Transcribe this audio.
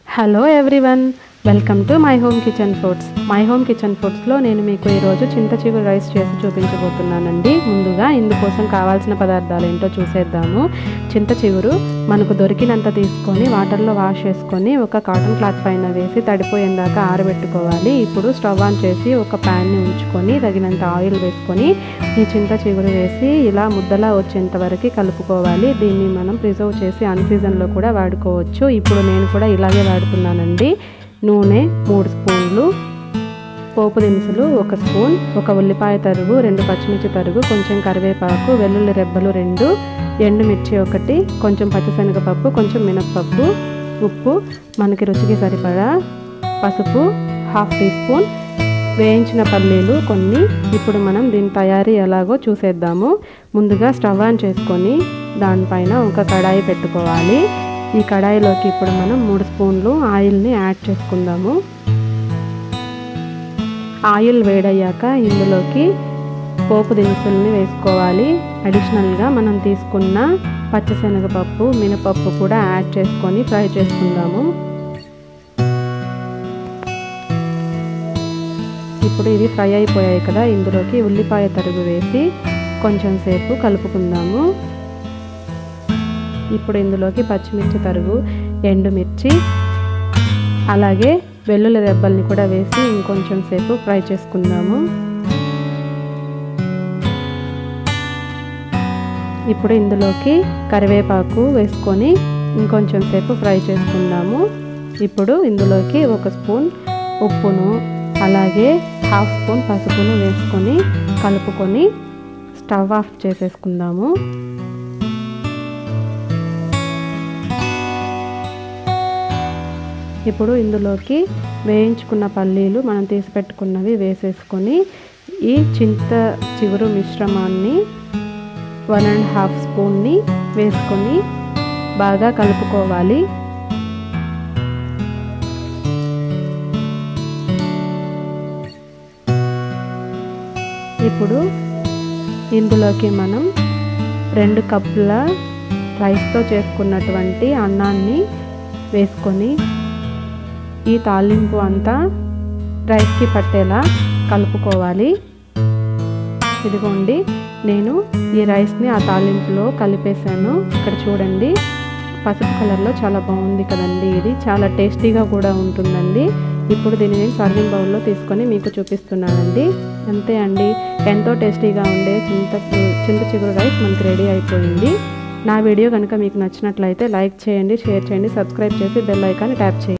hello everyone welcome to my home kitchen foods my home kitchen ఫుడ్స్లో నేను మీకు ఈరోజు చింత చిగురు రైస్ చేసి చూపించబోతున్నానండి ముందుగా ఇందుకోసం కావాల్సిన పదార్థాలు ఏంటో చూసేద్దాము చింత చిగురు మనకు దొరికినంత తీసుకొని వాటర్లో వాష్ చేసుకొని ఒక కాటన్ క్లాత్ పైన వేసి తడిపోయేందాకా ఆరబెట్టుకోవాలి ఇప్పుడు స్టవ్ ఆన్ చేసి ఒక ప్యాన్ని ఉంచుకొని తగినంత ఆయిల్ వేసుకొని ఈ చింత చిగురు వేసి ఇలా ముద్దలా వచ్చేంత వరకు కలుపుకోవాలి దీన్ని మనం ప్రిజర్వ్ చేసి అన్ సీజన్లో కూడా వాడుకోవచ్చు ఇప్పుడు నేను కూడా ఇలాగే వాడుతున్నానండి నూనె మూడు స్పూన్లు పోపు దినుసులు ఒక స్పూన్ ఒక ఉల్లిపాయ తరుగు రెండు పచ్చిమిర్చి తరుగు కొంచెం కరివేపాకు వెల్లుల్లి రెబ్బలు రెండు ఎండుమిర్చి ఒకటి కొంచెం పచ్చిశనగపప్పు కొంచెం మినప్పప్పు ఉప్పు మనకి రుచికి సరిపడా పసుపు హాఫ్ టీ స్పూన్ వేయించిన పల్లీలు కొన్ని ఇప్పుడు మనం దీని తయారీ ఎలాగో చూసేద్దాము ముందుగా స్టవ్ ఆన్ చేసుకొని దానిపైన ఒక కడాయి పెట్టుకోవాలి ఈ కడాయిలోకి ఇప్పుడు మనం మూడు స్పూన్లు ఆయిల్ని యాడ్ చేసుకుందాము ఆయిల్ వేడయ్యాక ఇందులోకి పోపు దినుసుల్ని వేసుకోవాలి అడిషనల్గా మనం తీసుకున్న పచ్చిశనగపప్పు మినపప్పు కూడా యాడ్ చేసుకొని ఫ్రై చేసుకుందాము ఇప్పుడు ఇవి ఫ్రై అయిపోయాయి కదా ఇందులోకి ఉల్లిపాయ తరుగు వేసి కొంచెం సేపు కలుపుకుందాము ఇప్పుడు ఇందులోకి పచ్చిమిర్చి తరుగు ఎండుమిర్చి అలాగే వెల్లుల్లి రెబ్బల్ని కూడా వేసి ఇంకొంచెం సేపు ఫ్రై చేసుకుందాము ఇప్పుడు ఇందులోకి కరివేపాకు వేసుకొని ఇంకొంచెం సేపు ఫ్రై చేసుకుందాము ఇప్పుడు ఇందులోకి ఒక స్పూన్ ఉప్పును అలాగే హాఫ్ స్పూన్ పసుపును వేసుకొని కలుపుకొని స్టవ్ ఆఫ్ చేసేసుకుందాము ఇప్పుడు ఇందులోకి వేయించుకున్న పల్లీలు మనం తీసి పెట్టుకున్నవి వేసేసుకొని ఈ చింత చిగురు మిశ్రమాన్ని వన్ అండ్ హాఫ్ స్పూన్ని వేసుకొని బాగా కలుపుకోవాలి ఇప్పుడు ఇందులోకి మనం రెండు కప్పుల రైస్తో చేసుకున్నటువంటి అన్నాన్ని వేసుకొని ఈ తాలింపు అంతా రైస్కి పట్టేలా కలుపుకోవాలి ఇదిగోండి నేను ఈ రైస్ని ఆ తాలింపులో కలిపేశాను ఇక్కడ చూడండి పసుపు కలర్లో చాలా బాగుంది కదండి ఇది చాలా టేస్టీగా కూడా ఉంటుందండి ఇప్పుడు దీన్ని నేను సర్వింగ్ బౌల్లో తీసుకొని మీకు చూపిస్తున్నానండి అంతే అండి ఎంతో టేస్టీగా ఉండే చింత చింత చిగురు రైస్ మనకి రెడీ అయిపోయింది నా వీడియో కనుక మీకు నచ్చినట్లయితే లైక్ చేయండి షేర్ చేయండి సబ్స్క్రైబ్ చేసి బెల్ ఐకాన్ ట్యాప్ చేయండి